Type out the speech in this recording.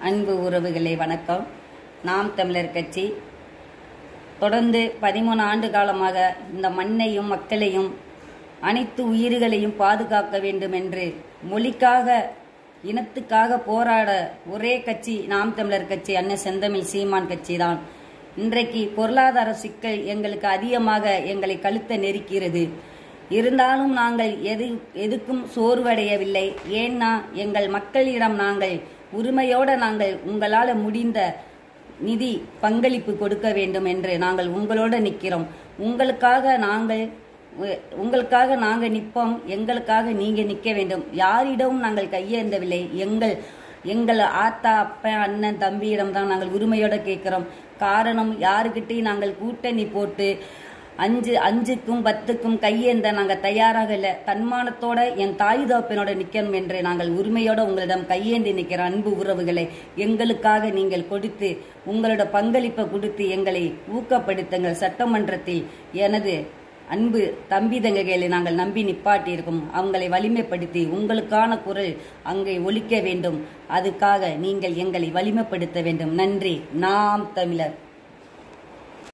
அன்பு உறவுகளே வணக்கம் நாம் தமிழர் கட்சி தொடர்ந்து பதிமூணு ஆண்டு காலமாக இந்த மண்ணையும் மக்களையும் அனைத்து உயிர்களையும் பாதுகாக்க வேண்டும் என்று மொழிக்காக இனத்துக்காக போராட ஒரே கட்சி நாம் தமிழர் கட்சி அண்ணன் செந்தமிழ் சீமான் கட்சி தான் இன்றைக்கு பொருளாதார சிக்கல் எங்களுக்கு அதிகமாக எங்களை கழுத்த நெருக்கிறது இருந்தாலும் நாங்கள் எது எதுக்கும் சோர்வடையவில்லை ஏன்னா எங்கள் மக்களிடம் நாங்கள் உரிமையோடு நாங்கள் உங்களால் முடிந்த நிதி பங்களிப்பு கொடுக்க வேண்டும் என்று நாங்கள் உங்களோட நிற்கிறோம் உங்களுக்காக நாங்கள் உ- உங்களுக்காக நாங்கள் நிற்போம் எங்களுக்காக நீங்கள் நிற்க வேண்டும் யாரிடமும் நாங்கள் கையேந்தவில்லை எங்கள் எங்கள் ஆத்தா அப்பன் அண்ணன் தம்பியிடம் தான் நாங்கள் உரிமையோட கேட்குறோம் காரணம் யாருக்கிட்டையும் நாங்கள் கூட்டணி போட்டு அஞ்சு அஞ்சுக்கும் பத்துக்கும் கையேந்த நாங்கள் தயாராக இல்லை தன்மானத்தோட என் தாய் தகப்பனோட நிற்கணும் என்று நாங்கள் உரிமையோட உங்களிடம் கையேந்தி நிற்கிற அன்பு உறவுகளை எங்களுக்காக நீங்கள் கொடுத்து உங்களோட பங்களிப்பை கொடுத்து எங்களை ஊக்கப்படுத்துங்கள் சட்டமன்றத்தில் எனது அன்பு தம்பி தங்கைகளை நாங்கள் நம்பி நிப்பாட்டி இருக்கோம் அவங்களை வலிமைப்படுத்தி உங்களுக்கான குரல் அங்கே ஒலிக்க வேண்டும் அதுக்காக நீங்கள் எங்களை வலிமைப்படுத்த வேண்டும் நன்றி நாம் தமிழர்